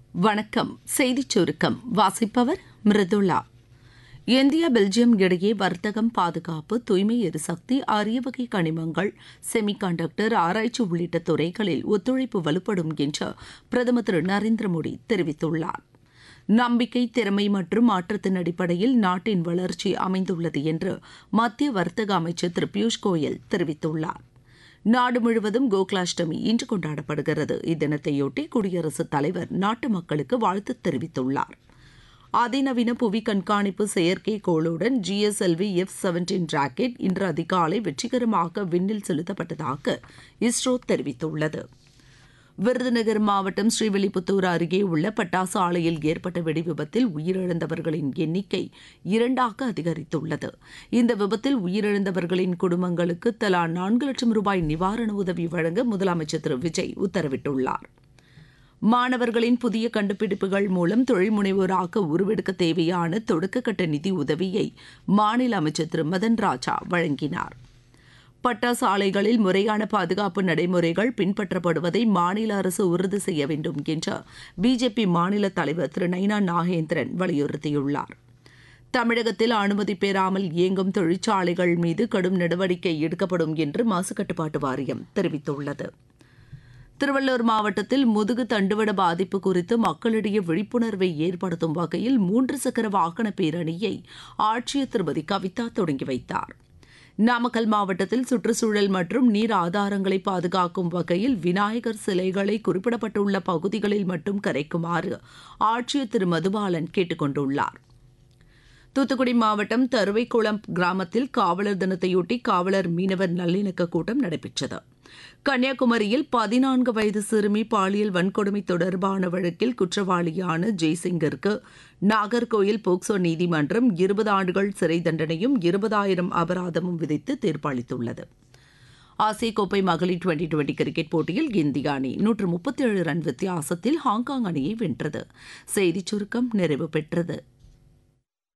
வணக்கம் செய்திச் சுருக்கம் வாசிப்பவர் மிருதுளா இந்தியா பெல்ஜியம் இடையே வர்த்தகம் பாதுகாப்பு தூய்மை எரிசக்தி அரிய வகை கனிமங்கள் செமிகண்டக்டர் ஆராய்ச்சி உள்ளிட்ட துறைகளில் ஒத்துழைப்பு வலுப்படும் என்று பிரதமர் திரு நரேந்திர மோடி தெரிவித்துள்ளார் நம்பிக்கை திறமை மற்றும் மாற்றத்தின் அடிப்படையில் நாட்டின் வளர்ச்சி அமைந்துள்ளது என்று மத்திய வர்த்தக அமைச்சர் திரு பியூஷ் கோயல் தெரிவித்துள்ளார் நாடு முழுவதும் கோகுலாஷ்டமி இன்று கொண்டாடப்படுகிறது இத்தினத்தையொட்டி குடியரசுத் தலைவர் நாட்டு மக்களுக்கு வாழ்த்து தெரிவித்துள்ளார் அதிநவீன புவி கண்காணிப்பு செயற்கைக்கோளுடன் ஜிஎஸ்எல்வி எஃப் செவன்டீன் ராக்கெட் இன்று அதிகாலை வெற்றிகரமாக விண்ணில் செலுத்தப்பட்டதாக இஸ்ரோ தெரிவித்துள்ளது விருதுநகர் மாவட்டம் ஸ்ரீவில்லிபுத்தூர் அருகே உள்ள பட்டாசு ஆலையில் ஏற்பட்ட வெடிவிபத்தில் உயிரிழந்தவர்களின் எண்ணிக்கை இரண்டாக அதிகரித்துள்ளது இந்த விபத்தில் உயிரிழந்தவர்களின் குடும்பங்களுக்கு தலா நான்கு லட்சம் ரூபாய் நிவாரண உதவி வழங்க முதலமைச்சர் திரு விஜய் உத்தரவிட்டுள்ளார் மாணவர்களின் புதிய கண்டுபிடிப்புகள் மூலம் தொழில் முனைவோராக உருவெடுக்க தேவையான தொடக்கக்கட்ட நிதி உதவியை மாநில அமைச்சர் திரு மதன் ராஜா வழங்கினார் பட்டாசு ஆலைகளில் முறையான பாதுகாப்பு நடைமுறைகள் பின்பற்றப்படுவதை மாநில அரசு உறுதி செய்ய வேண்டும் என்று பிஜேபி மாநில தலைவர் திரு நைனா நாகேந்திரன் வலியுறுத்தியுள்ளார் தமிழகத்தில் அனுமதி பெறாமல் இயங்கும் தொழிற்சாலைகள் மீது கடும் நடவடிக்கை எடுக்கப்படும் என்று மாசுக்கட்டுப்பாட்டு வாரியம் தெரிவித்துள்ளது திருவள்ளூர் மாவட்டத்தில் முதுகு தண்டுவட பாதிப்பு குறித்து மக்களிடையே விழிப்புணர்வை ஏற்படுத்தும் வகையில் மூன்று சக்கர வாகன பேரணியை ஆட்சியர் திருமதி கவிதா தொடங்கி வைத்தார் நாமக்கல் மாவட்டத்தில் சுற்றுச்சூழல் மற்றும் நீர் ஆதாரங்களை பாதுகாக்கும் வகையில் விநாயகர் சிலைகளை குறிப்பிடப்பட்டுள்ள பகுதிகளில் மட்டும் கரைக்குமாறு ஆட்சியர் திரு மதுபாலன் கேட்டுக் கொண்டுள்ளார் தூத்துக்குடி மாவட்டம் தருவைக்குளம் கிராமத்தில் காவலர் தினத்தையொட்டி காவலர் மீனவர் நல்லிணக்க கூட்டம் நடைபெற்றது கன்னியாகுமரியில் பதினான்கு வயது சிறுமி பாலியல் வன்கொடுமை தொடர்பான வழக்கில் குற்றவாளியான ஜெய்சிங்கிற்கு நாகர்கோயில் போக்சோ நீதிமன்றம் இருபது ஆண்டுகள் சிறை தண்டனையும் இருபதாயிரம் அபராதமும் விதித்து தீர்ப்பளித்துள்ளது ஆசிய கோப்பை மகளிர் டுவெண்டி டுவெண்டி கிரிக்கெட் போட்டியில் இந்திய அணி நூற்று முப்பத்தி ஏழு ரன் வித்தியாசத்தில் ஹாங்காங் அணியை வென்றது செய்திச் சுருக்கம் நிறைவு பெற்றது